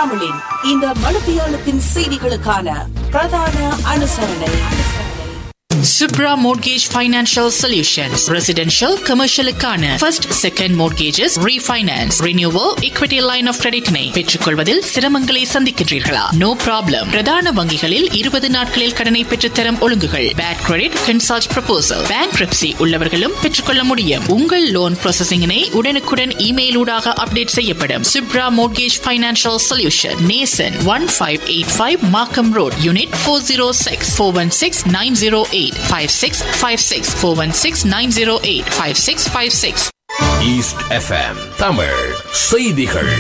தமிழின் இந்த மனுபியாளத்தின் செய்திகளுக்கான பிரதான அனுசரணை Subra Mortgage Financial Solutions. Residential, commercial-க்கான first, second mortgages, refinance, renewal, equity line of credit-னை பெற்றுக்கொள்வதில் சிரமங்களை சந்திக்கின்றீர்களா? No problem. பிரதான வங்கிகளில் 20 நாட்களில் கடனை பெற்றுத்தரும் ஒழுங்குகள். Bad credit, consult proposal. Bankruptcy உள்ளவர்களும் பெற்றுக்கொள்ள முடியும். உங்கள் லோன் ப்ராசஸிங்கினை உடனுக்குடன் இமெயில் ஊடாக அப்டேட் செய்யப்படும். Subra Mortgage Financial Solution. Nason 1585 Markham Road, Unit 406 416 908 5656 416 908 5656 East FM Tamil செய்திகள்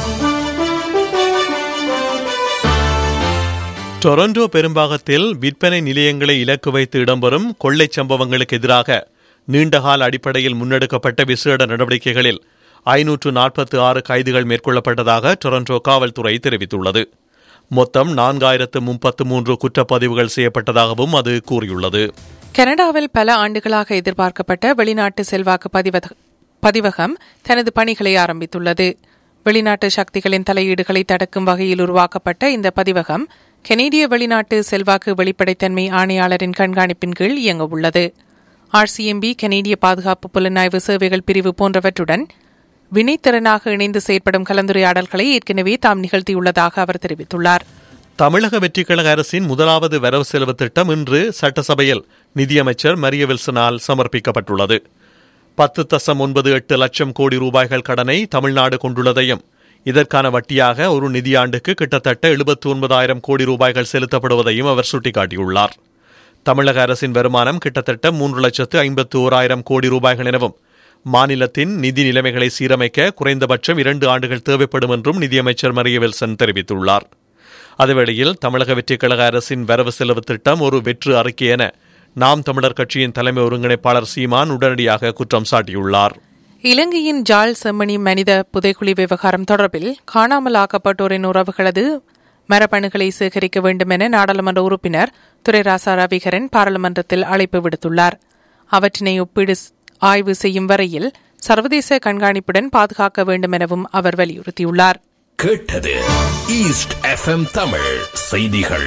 டொரண்டோ பெரும்பாகத்தில் விற்பனை நிலையங்களை இலக்கு வைத்து இடம்பெறும் கொள்ளைச் சம்பவங்களுக்கு எதிராக நீண்டகால அடிப்படையில் முன்னெடுக்கப்பட்ட விசேட நடவடிக்கைகளில் ஐநூற்று நாற்பத்தி ஆறு கைதுகள் மேற்கொள்ளப்பட்டதாக டொரண்டோ காவல்துறை தெரிவித்துள்ளது மொத்தம் நான்காயிரத்து முப்பத்து மூன்று குற்றப்பதிவுகள் செய்யப்பட்டதாகவும் அது கூறியுள்ளது கனடாவில் பல ஆண்டுகளாக எதிர்பார்க்கப்பட்ட வெளிநாட்டு செல்வாக்கு பதிவக- பதிவகம் தனது பணிகளை ஆரம்பித்துள்ளது வெளிநாட்டு சக்திகளின் தலையீடுகளை தடுக்கும் வகையில் உருவாக்கப்பட்ட இந்த பதிவகம் கனேடிய வெளிநாட்டு செல்வாக்கு வெளிப்படைத்தன்மை ஆணையாளரின் கண்காணிப்பின் கீழ் இயங்க உள்ளது ஆர்சிஎம்பி கனேடிய பாதுகாப்பு புலனாய்வு சேவைகள் பிரிவு போன்றவற்றுடன் வினைத்திறனாக இணைந்து செயற்படும் கலந்துரையாடல்களை ஏற்கனவே தாம் நிகழ்த்தியுள்ளதாக அவர் தெரிவித்துள்ளார் தமிழக வெற்றிக்கழக அரசின் முதலாவது வரவு செலவு திட்டம் இன்று சட்டசபையில் நிதியமைச்சர் மரிய வில்சனால் சமர்ப்பிக்கப்பட்டுள்ளது பத்து தசம் ஒன்பது எட்டு லட்சம் கோடி ரூபாய்கள் கடனை தமிழ்நாடு கொண்டுள்ளதையும் இதற்கான வட்டியாக ஒரு நிதியாண்டுக்கு கிட்டத்தட்ட எழுபத்தி ஒன்பதாயிரம் கோடி ரூபாய்கள் செலுத்தப்படுவதையும் அவர் சுட்டிக்காட்டியுள்ளார் தமிழக அரசின் வருமானம் கிட்டத்தட்ட மூன்று லட்சத்து ஐம்பத்து ஓராயிரம் கோடி ரூபாய்கள் எனவும் மாநிலத்தின் நிதி நிலைமைகளை சீரமைக்க குறைந்தபட்சம் இரண்டு ஆண்டுகள் தேவைப்படும் என்றும் நிதியமைச்சர் மரிய வில்சன் தெரிவித்துள்ளார் அதேவேளையில் தமிழக வெற்றிக்கழக அரசின் வரவு செலவு திட்டம் ஒரு வெற்று அறிக்கை என நாம் தமிழர் கட்சியின் தலைமை ஒருங்கிணைப்பாளர் சீமான் உடனடியாக குற்றம் சாட்டியுள்ளார் இலங்கையின் ஜாழ் செம்மணி மனித புதைக்குழி விவகாரம் தொடர்பில் காணாமல் ஆக்கப்பட்டோரின் உறவுகளது மரபணுகளை சேகரிக்க வேண்டும் என நாடாளுமன்ற உறுப்பினர் துரைராசா ரவிகரன் பாராளுமன்றத்தில் அழைப்பு விடுத்துள்ளார் அவற்றினை ஒப்பீடு ஸ்- ஆய்வு செய்யும் வரையில் சர்வதேச கண்காணிப்புடன் பாதுகாக்க வேண்டும் எனவும் அவர் வலியுறுத்தியுள்ளார் கேட்டது ஈஸ்ட் எஃப்எம் தமிழ் செய்திகள்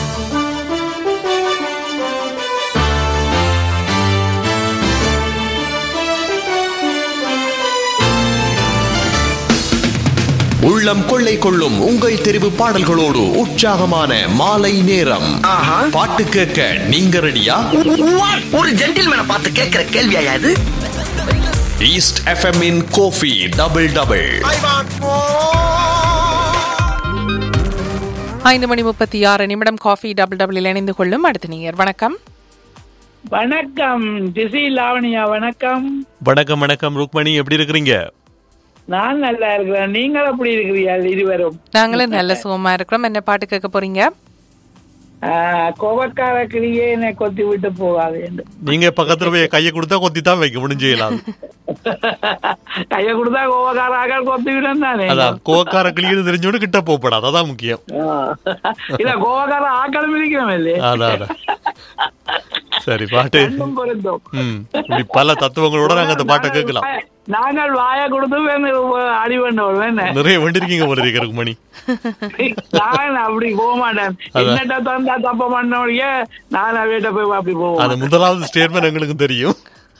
உள்ளம் கொள்ளை கொள்ளும் உங்கள் தெரிவு பாடல்களோடு உற்சாகமான மாலை நேரம் பாட்டு கேட்க நீங்க ரெடியா ஒரு ஜென்டில்மேனை பார்த்து கேட்கிற கேள்வியா இது East FM in coffee double double ஐந்து மணி முப்பத்தி ஆறு நிமிடம் காஃபி டபுள் டபுளில் இணைந்து கொள்ளும் அடுத்த நீர் வணக்கம் வணக்கம் ஜெசி லாவணியா வணக்கம் வணக்கம் வணக்கம் ருக்மணி எப்படி இருக்கிறீங்க நான் நல்லா இருக்கிறேன் நீங்கள் எப்படி இருக்கிறீர்கள் இருவரும் நாங்களும் நல்ல சுகமா இருக்கிறோம் என்ன பாட்டு கேட்க போறீங்க ஆஹ், கோபக்கார கிளியே என்னை கொத்தி விட்டு போகாது என்று நீங்க பக்கத்துல போய் கையை கொடுத்தா கொத்தி தான் வைக்க முடிஞ்சலாம் கையை கொடுத்தா கோபக்காராக கொத்தி விடும் தானே அதான் கோக்கார கிளின்னு தெரிஞ்சோடு கிட்ட போகப்படாது அதான் முக்கியம் ஆஹ். இல்ல கோபக்கார ஆக்களும் இருக்கிறோம் இல்லையே அதான் அதான். சரி பாட்டு ரெண்டும் பொருந்தும் ம் இப்படி பல தத்துவங்களோட நாங்க அந்த பாட்டை கேட்கலாம் நாங்கள் வாயை கொடுத்து வேணும் அடி பண்ணுவோம் என்ன நிறைய வண்டிருக்கீங்க போல இருக்கு ருக்மணி நான் அப்படி போக மாட்டேன் என்னட்ட தந்தா தப்ப பண்ணோடைய நான் வீட்டை போய் அப்படி அது போவேன் முதலாவது ஸ்டேட்மெண்ட் எங்களுக்கு தெரியும்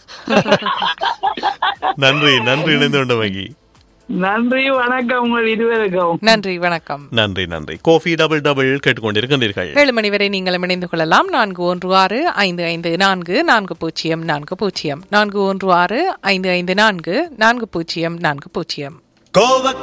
நன்றி நன்றி இணைந்து கொண்ட வங்கி நன்றி வணக்கம் உங்கள் இருவருக்கும் நன்றி வணக்கம் நன்றி நன்றி கோஃபி டபுள் டபுள் கேட்டுக்கொண்டிருக்கின்றீர்கள் ஏழு மணி வரை நீங்களும் இணைந்து கொள்ளலாம் நான்கு ஒன்று ஆறு ஐந்து ஐந்து நான்கு நான்கு பூஜ்ஜியம் நான்கு பூஜ்ஜியம் நான்கு ஒன்று ஆறு ஐந்து ஐந்து நான்கு நான்கு பூஜ்ஜியம் நான்கு பூஜ்ஜியம்